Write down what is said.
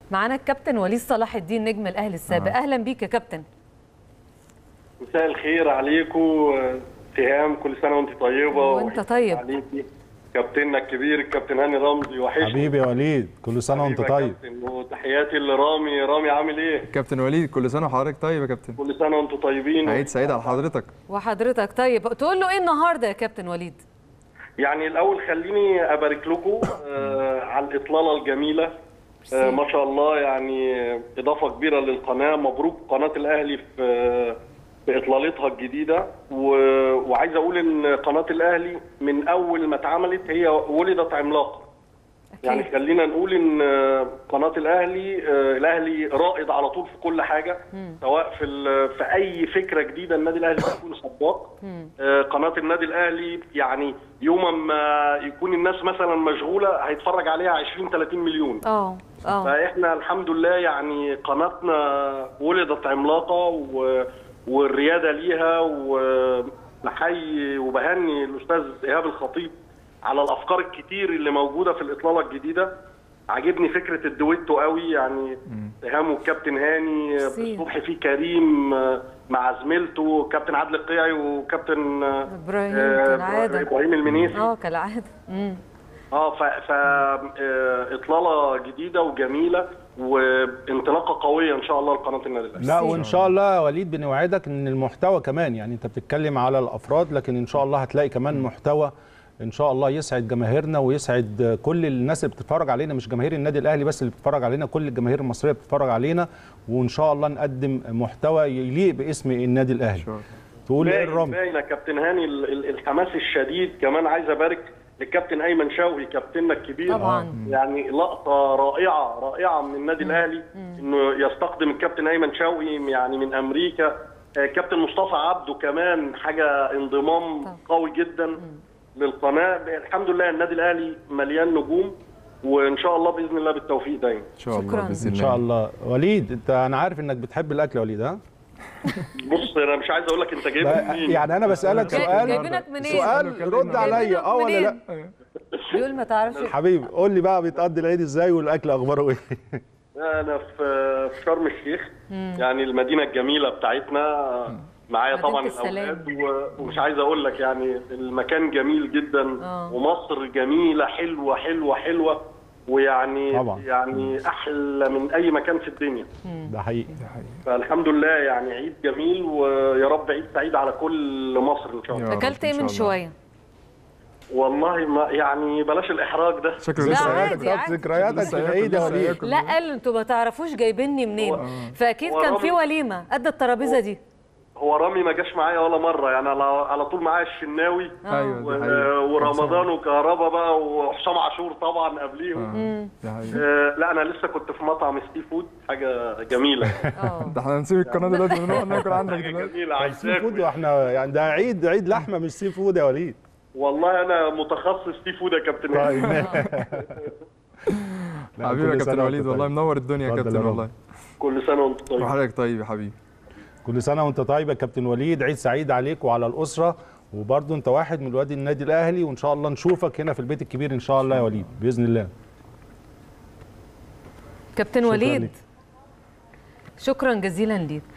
معانا الكابتن وليد صلاح الدين نجم الاهلي السابق آه. اهلا بيك يا كابتن مساء الخير عليكم اتهام كل سنه وانت طيبه وانت طيب. عليكي كابتننا الكبير الكابتن هاني رمزي وحشني حبيبي يا وليد كل سنه وانت حبيبي يا طيب كابتن، وتحياتي لرامي رامي عامل ايه كابتن وليد كل سنه وحضرتك طيب يا كابتن كل سنه وانتم طيبين عيد سعيد على حضرتك وحضرتك طيب تقول له ايه النهارده يا كابتن وليد يعني الاول خليني ابارك لكم آه على الاطلاله الجميله آه ما شاء الله يعني اضافه كبيره للقناه مبروك قناه الاهلي في في اطلالتها الجديده و... وعايز اقول ان قناه الاهلي من اول ما اتعملت هي ولدت عملاقه يعني أكيد. خلينا نقول ان آه، قناه الاهلي آه، الاهلي رائد على طول في كل حاجه سواء في ال- في اي فكره جديده النادي الاهلي بيكون سباق آه، قناه النادي الاهلي يعني يوم ما يكون الناس مثلا مشغوله هيتفرج عليها 20 30 مليون اه اه فاحنا الحمد لله يعني قناتنا ولدت عملاقه و... والرياده ليها وبحيي وبهني الاستاذ ايهاب الخطيب على الافكار الكتير اللي موجوده في الاطلاله الجديده عاجبني فكره الدويتو قوي يعني ايهام والكابتن هاني ميرسي. الصبح فيه كريم مع زميلته كابتن عادل القيعي وكابتن إبراهيم آه، كالعادة. ابراهيم المنيسي اه كالعاده امم اه ف, ف... آه، اطلاله جديده وجميله وانطلاقه قويه ان شاء الله لقناه النادي الاهلي لا وان شاء الله يا وليد بنوعدك ان المحتوى كمان يعني انت بتتكلم على الافراد لكن ان شاء الله هتلاقي كمان محتوى ان شاء الله يسعد جماهيرنا ويسعد كل الناس اللي بتتفرج علينا مش جماهير النادي الاهلي بس اللي بتتفرج علينا كل الجماهير المصريه بتتفرج علينا وان شاء الله نقدم محتوى يليق باسم النادي الاهلي شاء الله. تقول ايه باين الرمز باين يا كابتن هاني ال- ال- الحماس الشديد كمان عايز ابارك للكابتن ايمن شوقي كابتننا الكبير طبعاً. يعني لقطه رائعه رائعه من النادي الاهلي انه يستقدم الكابتن ايمن شوقي يعني من امريكا آه، كابتن مصطفى عبده كمان حاجه انضمام طبعاً. قوي جدا للقناه الحمد لله النادي الاهلي مليان نجوم وان شاء الله باذن الله بالتوفيق دايما ان شاء الله شكراً. باذن ان الله شاء الله وليد انت انا عارف انك بتحب الاكل يا وليد ها بص انا مش عايز اقول لك انت جايب منين يعني انا بسالك جاي- سؤال جايبينك منين؟ سؤال رد عليا اه ولا لا بيقول ما تعرفش حبيبي قول لي بقى بيتقضي العيد ازاي والاكل اخباره ايه انا في في شرم الشيخ يعني المدينه الجميله بتاعتنا معايا مدينة طبعا السلام. الاولاد و- ومش عايز اقول لك يعني المكان جميل جدا آه. ومصر جميله حلوه حلوه حلوه ويعني طبعا. يعني احلى من اي مكان في الدنيا ده حقيقي فالحمد لله يعني عيد جميل ويا رب عيد سعيد على كل مصر ان شاء الله يا رب اكلت إن ايه شاء من الله. شويه والله ما يعني بلاش الاحراج ده شكله لا لسه عادي، هياكل. عادي. ذكرياتك لسه في هياكل، العيد يا لسه وليد هياكل. لا قال انتوا ما تعرفوش جايبيني منين فاكيد هو كان في رامي- وليمه قد الترابيزه دي هو رامي ما جاش معايا ولا مره يعني على على طول معايا الشناوي ايوه دي و- حقيقة. ورمضان وكهربا بقى وحسام عاشور طبعا قبليهم آه، دي حقيقة. آه لا انا لسه كنت في مطعم سي فود حاجه جميله اه ده احنا هنسيب القناه دلوقتي ونروح ناكل عندك حاجه دلوقتي جميله سي فود عايزاكم واحنا يعني ده عيد عيد لحمه مش سي فود يا وليد والله انا متخصص سي فود يا كابتن طيب لا، حبيبي يا كل سنة كابتن وأنت وليد طيب. والله منور الدنيا يا اتفضل كابتن يا رب. والله كل سنه وانتم طيبين وحضرتك طيب يا حبيبي كل سنه وانت طيب يا كابتن وليد عيد سعيد عليك وعلى الاسره وبرضه انت واحد من ولاد النادي الاهلي وان شاء الله نشوفك هنا في البيت الكبير ان شاء الله يا وليد باذن الله كابتن شكراً وليد ليك. شكرا جزيلا ليك